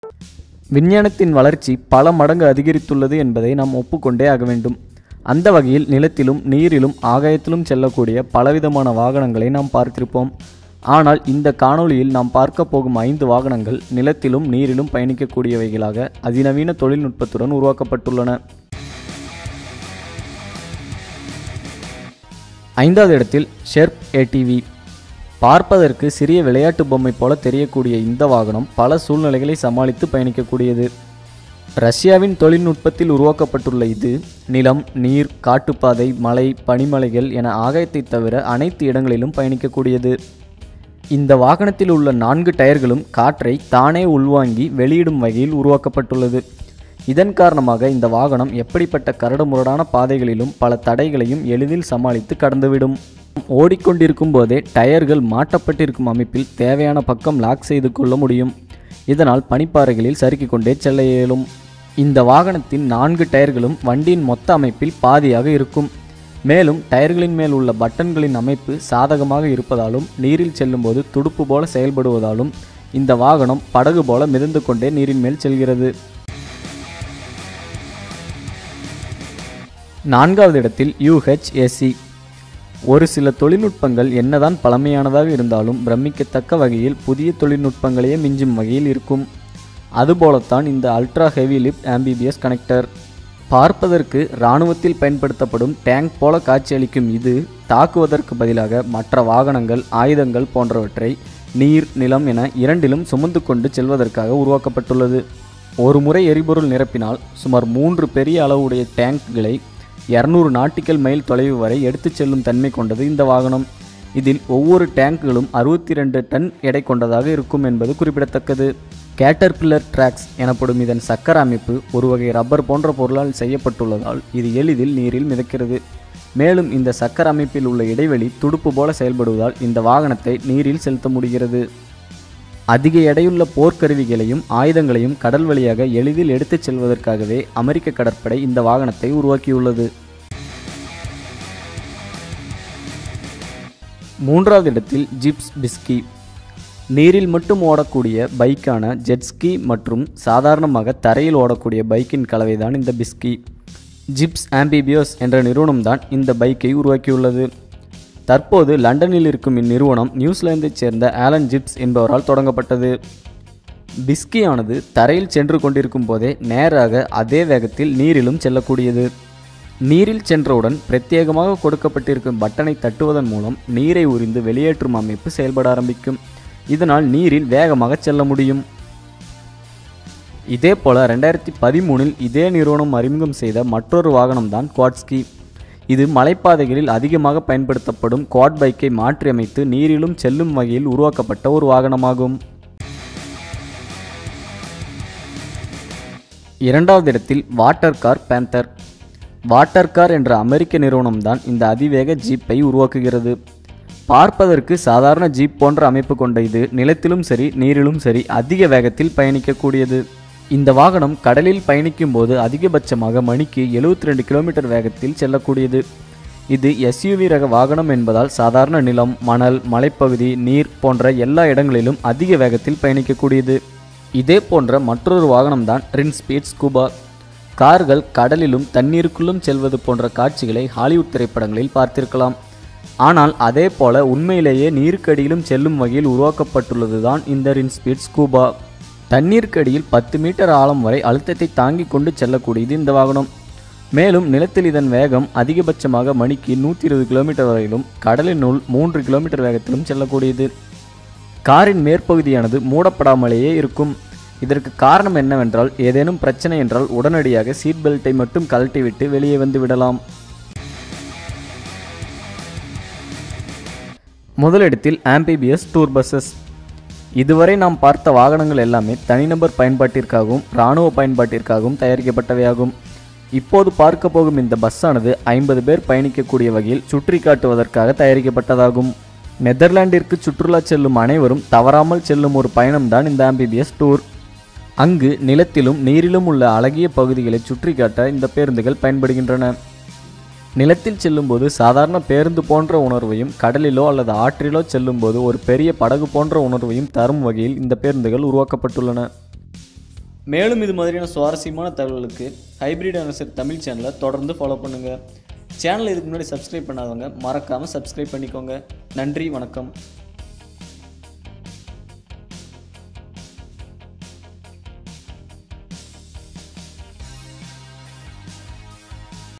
விஞ்ஞானத்தின் வளர்ச்சி பல மடங்கு அதிகரித்துள்ளது என்பதை நாம் ஒப்புக்கொண்டே ஆக வேண்டும் அந்த வகையில் நிலத்திலும் நீரிலும் ஆகாயத்திலும் செல்லக்கூடிய பலவிதமான வாகனங்களை நாம் பார்த்திருப்போம் ஆனால் இந்த காணொளியில் நாம் பார்க்க போகும் ஐந்து வாகனங்கள் நிலத்திலும் நீரிலும் பயணிக்கக்கூடியவைகளாக அதிநவீன தொழில்நுட்பத்துடன் உருவாக்கப்பட்டுள்ளன ஐந்தாவது இடத்தில் ஷெர்ப் ஏடிவி பார்ப்பதற்கு சிறிய விளையாட்டு பொம்மை போல தெரியக்கூடிய இந்த வாகனம் பல சூழ்நிலைகளை சமாளித்து பயணிக்கக்கூடியது ரஷ்யாவின் தொழில்நுட்பத்தில் உருவாக்கப்பட்டுள்ள இது நிலம் நீர் காட்டுப்பாதை மலை பனிமலைகள் என ஆகாயத்தை தவிர அனைத்து இடங்களிலும் பயணிக்கக்கூடியது இந்த வாகனத்தில் உள்ள நான்கு டயர்களும் காற்றை தானே உள்வாங்கி வெளியிடும் வகையில் உருவாக்கப்பட்டுள்ளது இதன் காரணமாக இந்த வாகனம் எப்படிப்பட்ட கரடுமுரடான பாதைகளிலும் பல தடைகளையும் எளிதில் சமாளித்து கடந்துவிடும் ஓடிக்கொண்டிருக்கும் போதே டயர்கள் மாட்டப்பட்டிருக்கும் அமைப்பில் தேவையான பக்கம் லாக் செய்து கொள்ள முடியும் இதனால் பனிப்பாறைகளில் சறுக்கிக் கொண்டே செல்ல இயலும் இந்த வாகனத்தின் நான்கு டயர்களும் வண்டியின் மொத்த அமைப்பில் பாதியாக இருக்கும் மேலும் டயர்களின் மேல் உள்ள பட்டன்களின் அமைப்பு சாதகமாக இருப்பதாலும் நீரில் செல்லும்போது துடுப்பு போல செயல்படுவதாலும் இந்த வாகனம் படகு போல மிதந்து கொண்டே நீரின் மேல் செல்கிறது நான்காவது இடத்தில் யூஹெச்ஏசி ஒரு சில தொழில்நுட்பங்கள் என்னதான் பழமையானதாக இருந்தாலும் பிரமிக்கத்தக்க வகையில் புதிய தொழில்நுட்பங்களையே மிஞ்சும் வகையில் இருக்கும் அதுபோலத்தான் இந்த ultra heavy lift amphibious connector பார்ப்பதற்கு இராணுவத்தில் பயன்படுத்தப்படும் டேங்க் போல காட்சியளிக்கும் இது தாக்குவதற்கு பதிலாக மற்ற வாகனங்கள் ஆயுதங்கள் போன்றவற்றை நீர் நிலம் என இரண்டிலும் சுமந்து கொண்டு செல்வதற்காக உருவாக்கப்பட்டுள்ளது ஒரு முறை எரிபொருள் நிரப்பினால் சுமார் மூன்று பெரிய அளவுடைய டேங்க்குகளை இரநூறு நாட்டிக்கல் மைல் தொலைவு வரை எடுத்துச் செல்லும் தன்மை கொண்டது இந்த வாகனம் இதில் ஒவ்வொரு டேங்குகளும் அறுபத்தி ரெண்டு டன் எடை கொண்டதாக இருக்கும் என்பது குறிப்பிடத்தக்கது கேட்டர்பில்லர் டிராக்ஸ் எனப்படும் இதன் சக்கர அமைப்பு ஒரு வகை ரப்பர் போன்ற பொருளால் செய்யப்பட்டுள்ளதால் இது எளிதில் நீரில் மிதக்கிறது மேலும் இந்த சக்கர அமைப்பில் உள்ள இடைவெளி துடுப்பு போல செயல்படுவதால் இந்த வாகனத்தை நீரில் செலுத்த முடிகிறது அதிக எடையுள்ள போர்க்கருவிகளையும் ஆயுதங்களையும் கடல் வழியாக எளிதில் எடுத்துச் செல்வதற்காகவே அமெரிக்க கடற்படை இந்த வாகனத்தை உருவாக்கியுள்ளது மூன்றாவது இடத்தில் ஜிப்ஸ் பிஸ்கி நீரில் மட்டும் ஓடக்கூடிய பைக்கான ஜெட்ஸ்கி மற்றும் சாதாரணமாக தரையில் ஓடக்கூடிய பைக்கின் கலவைதான் இந்த பிஸ்கி ஜிப்ஸ் ஆம்பிபியோஸ் என்ற நிறுவனம்தான் இந்த பைக்கை உருவாக்கியுள்ளது தற்போது லண்டனில் இருக்கும் இந்நிறுவனம் நியூசிலாந்தைச் சேர்ந்த ஆலன் ஜிப்ஸ் என்பவரால் தொடங்கப்பட்டது பிஸ்கியானது தரையில் சென்று கொண்டிருக்கும் போதே நேராக அதே வேகத்தில் நீரிலும் செல்லக்கூடியது நீரில் சென்றவுடன் பிரத்யேகமாக கொடுக்கப்பட்டிருக்கும் பட்டனை தட்டுவதன் மூலம் நீரை உறிந்து வெளியேற்றும் அமைப்பு செயல்பட ஆரம்பிக்கும் இதனால் நீரில் வேகமாக செல்ல முடியும் இதே போல ரெண்டாயிரத்தி பதிமூணில் இதே நிறுவனம் அறிமுகம் செய்த மற்றொரு வாகனம்தான் குவாட்ஸ்கி இது மலைப்பாதைகளில் அதிகமாக பயன்படுத்தப்படும் குவாட் பைக்கை மாற்றியமைத்து நீரிலும் செல்லும் வகையில் உருவாக்கப்பட்ட ஒரு வாகனமாகும் இரண்டாவது இடத்தில் water car panther water car என்ற அமெரிக்க நிறுவனம்தான் இந்த அதிவேக ஜீப்பை உருவாக்குகிறது பார்ப்பதற்கு சாதாரண ஜீப் போன்ற அமைப்பு கொண்ட இது நிலத்திலும் சரி நீரிலும் சரி அதிக வேகத்தில் பயணிக்கக்கூடியது இந்த வாகனம் கடலில் பயணிக்கும் போது அதிகபட்சமாக மணிக்கு 72 ரெண்டு கிலோமீட்டர் வேகத்தில் செல்லக்கூடியது இது எஸ்யூவி ரக வாகனம் என்பதால் சாதாரண நிலம் மணல் மலைப்பகுதி நீர் போன்ற எல்லா இடங்களிலும் அதிக வேகத்தில் பயணிக்கக்கூடியது இதே போன்ற மற்றொரு வாகனம்தான் ரின் ஸ்பீட் ஸ்கூபா கார்கள் கடலிலும் தண்ணீருக்குள்ளும் செல்வது போன்ற காட்சிகளை ஹாலிவுட் திரைப்படங்களில் பார்த்திருக்கலாம் ஆனால் அதே போல உண்மையிலேயே நீருக்கடியிலும் செல்லும் வகையில் உருவாக்கப்பட்டுள்ளதுதான் இந்த ரின் ஸ்பீட் ஸ்கூபா தண்ணீருக்கடியில் பத்து மீட்டர் ஆழம் வரை அழுத்தத்தை தாங்கிக் கொண்டு செல்லக்கூடியது இந்த வாகனம் மேலும் நிலத்தில் இதன் வேகம் அதிகபட்சமாக மணிக்கு நூற்றி இருபது கிலோமீட்டர் வரையிலும் கடலினுள் மூன்று கிலோமீட்டர் வேகத்திலும் செல்லக்கூடியது காரின் மேற்பகுதியானது மூடப்படாமலேயே இருக்கும் இதற்கு காரணம் என்னவென்றால் ஏதேனும் பிரச்சனை என்றால் உடனடியாக சீட் பெல்ட்டை மட்டும் கழட்டிவிட்டு வெளியே வந்து விடலாம் முதலிடத்தில் ஆம்பிபியஸ் டூர் பஸ்ஸஸ் இதுவரை நாம் பார்த்த வாகனங்கள் எல்லாமே தனிநபர் பயன்பாட்டிற்காகவும் இராணுவ பயன்பாட்டிற்காகவும் தயாரிக்கப்பட்டவையாகும் இப்போது பார்க்க போகும் இந்த பஸ்ஸானது ஐம்பது பேர் பயணிக்கக்கூடிய வகையில் சுற்றி காட்டுவதற்காக தயாரிக்கப்பட்டதாகும் நெதர்லாண்டிற்கு சுற்றுலா செல்லும் அனைவரும் தவறாமல் செல்லும் ஒரு பயணம்தான் இந்த ஆம்பிபியஸ் டூர் அங்கு நிலத்திலும் நீரிலும் உள்ள அழகிய பகுதிகளை சுற்றி காட்ட இந்த பேருந்துகள் பயன்படுகின்றன நிலத்தில் செல்லும்போது சாதாரண பேருந்து போன்ற உணர்வையும் கடலிலோ அல்லது ஆற்றிலோ செல்லும்போது ஒரு பெரிய படகு போன்ற உணர்வையும் தரும் வகையில் இந்த பேருந்துகள் உருவாக்கப்பட்டுள்ளன மேலும் இது மாதிரியான சுவாரஸ்யமான தகவலுக்கு ஹைபிரிட் அனசர் தமிழ் சேனலை தொடர்ந்து ஃபாலோ பண்ணுங்கள் சேனலை இதுக்கு முன்னாடி சப்ஸ்கிரைப் பண்ணாதவங்க மறக்காமல் சப்ஸ்கிரைப் பண்ணிக்கோங்க நன்றி வணக்கம்